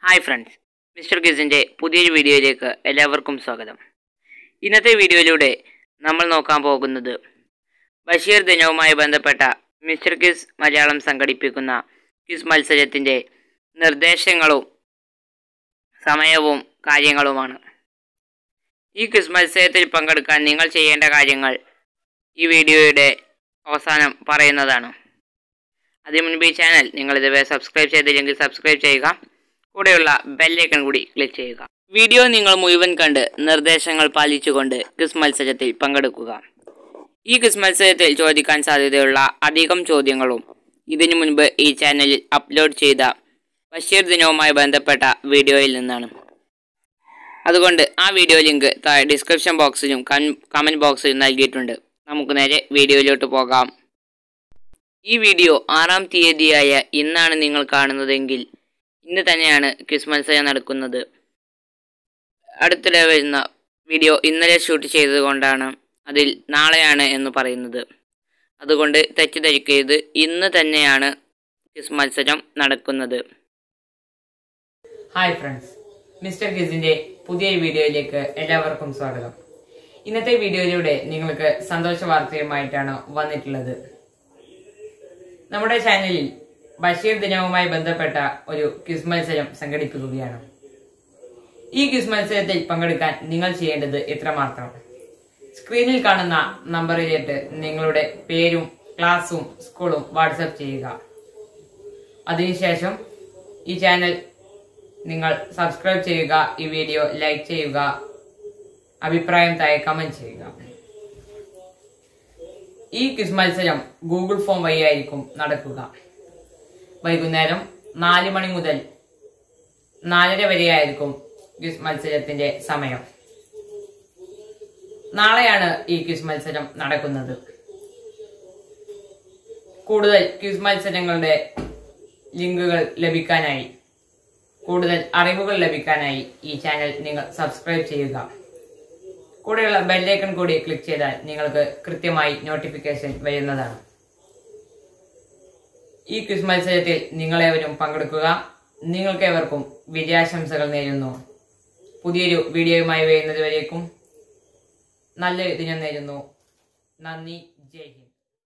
hi friends mister കിസിൻ്റെ പുതിയൊരു വീഡിയോയിലേക്ക് എല്ലാവർക്കും സ്വാഗതം ഇന്നത്തെ വീഡിയോയിലൂടെ നമ്മൾ നോക്കാൻ പോകുന്നത് ബഷീർ ദിനവുമായി ബന്ധപ്പെട്ട മിസ്റ്റർ കിസ് മലയാളം സംഘടിപ്പിക്കുന്ന ക്വിസ് മത്സരത്തിൻ്റെ നിർദ്ദേശങ്ങളും സമയവും കാര്യങ്ങളുമാണ് ഈ ക്വിസ് മത്സരത്തിൽ പങ്കെടുക്കാൻ നിങ്ങൾ ചെയ്യേണ്ട കാര്യങ്ങൾ ഈ വീഡിയോയുടെ അവസാനം പറയുന്നതാണ് അതിനു മുൻപ് ഈ ചാനൽ നിങ്ങൾ ഇതുവരെ സബ്സ്ക്രൈബ് ചെയ്തില്ലെങ്കിൽ സബ്സ്ക്രൈബ് ചെയ്യുക കൂടെയുള്ള ബെല്ലൈക്കൺ കൂടി ക്ലിക്ക് ചെയ്യുക വീഡിയോ നിങ്ങൾ മുഴുവൻ കണ്ട് നിർദ്ദേശങ്ങൾ പാലിച്ചുകൊണ്ട് ക്വിസ് മത്സരത്തിൽ പങ്കെടുക്കുക ഈ ക്വിസ് മത്സരത്തിൽ ചോദിക്കാൻ സാധ്യതയുള്ള അധികം ചോദ്യങ്ങളും ഇതിനു മുൻപ് ഈ ചാനലിൽ അപ്ലോഡ് ചെയ്ത ബഷീർ ദിനവുമായി ബന്ധപ്പെട്ട വീഡിയോയിൽ നിന്നാണ് അതുകൊണ്ട് ആ വീഡിയോ ലിങ്ക് താഴെ ഡിസ്ക്രിപ്ഷൻ ബോക്സിലും കമൻറ്റ് ബോക്സിലും നൽകിയിട്ടുണ്ട് നമുക്ക് നേരെ വീഡിയോയിലോട്ട് പോകാം ഈ വീഡിയോ ആറാം തീയതിയായ ഇന്നാണ് നിങ്ങൾ കാണുന്നതെങ്കിൽ ഇന്ന് തന്നെയാണ് ക്വിസ് മത്സരം നടക്കുന്നത് അടുത്തിടെ വരുന്ന വീഡിയോ ഇന്നലെ ഷൂട്ട് ചെയ്തതുകൊണ്ടാണ് അതിൽ നാളെയാണ് എന്ന് പറയുന്നത് അതുകൊണ്ട് തെറ്റിദ്ധരിക്കരുത് ഇന്ന് തന്നെയാണ് ക്വിസ് മത്സരം നടക്കുന്നത് ഹായ് ഫ്രണ്ട്സ് മിസ്റ്റർ കിസിന്റെ പുതിയൊരു വീഡിയോയിലേക്ക് എല്ലാവർക്കും സ്വാഗതം ഇന്നത്തെ വീഡിയോയിലൂടെ നിങ്ങൾക്ക് സന്തോഷ വാർത്തയുമായിട്ടാണ് വന്നിട്ടുള്ളത് നമ്മുടെ ചാനലിൽ ബഷീർ ദിനവുമായി ബന്ധപ്പെട്ട ഒരു ക്വിസ് മത്സരം സംഘടിപ്പിക്കുകയാണ് ഈ ക്വിസ് മത്സരത്തിൽ പങ്കെടുക്കാൻ നിങ്ങൾ ചെയ്യേണ്ടത് ഇത്രമാത്രം സ്ക്രീനിൽ കാണുന്ന നമ്പറിലേക്ക് നിങ്ങളുടെ പേരും ക്ലാസ്സും സ്കൂളും വാട്സപ്പ് ചെയ്യുക അതിനുശേഷം ഈ ചാനൽ നിങ്ങൾ സബ്സ്ക്രൈബ് ചെയ്യുക ഈ വീഡിയോ ലൈക്ക് ചെയ്യുക അഭിപ്രായം താഴെ കമന്റ് ചെയ്യുക ഈ ക്വിസ് മത്സരം ഗൂഗിൾ ഫോം വഴിയായിരിക്കും നടക്കുക വൈകുന്നേരം നാല് മണി മുതൽ നാലര വരെയായിരിക്കും ക്വിസ് മത്സരത്തിന്റെ സമയം നാളെയാണ് ഈ ക്വിസ് മത്സരം നടക്കുന്നത് കൂടുതൽ ക്വിസ് മത്സരങ്ങളുടെ ലിങ്കുകൾ ലഭിക്കാനായി കൂടുതൽ അറിവുകൾ ലഭിക്കാനായി ഈ ചാനൽ നിങ്ങൾ സബ്സ്ക്രൈബ് ചെയ്യുക കൂടെയുള്ള ബെല്ലൈക്കൺ കൂടി ക്ലിക്ക് ചെയ്താൽ നിങ്ങൾക്ക് കൃത്യമായി നോട്ടിഫിക്കേഷൻ വരുന്നതാണ് ഈ ക്വിസ് മത്സരത്തിൽ നിങ്ങളേവരും പങ്കെടുക്കുക നിങ്ങൾക്കേവർക്കും വിജയാശംസകൾ നേരുന്നു പുതിയൊരു വീഡിയോയുമായി വരുന്നത് വരേക്കും നല്ലൊരു ദിനം നേരുന്നു നന്ദി ജയ് ഹിന്ദ്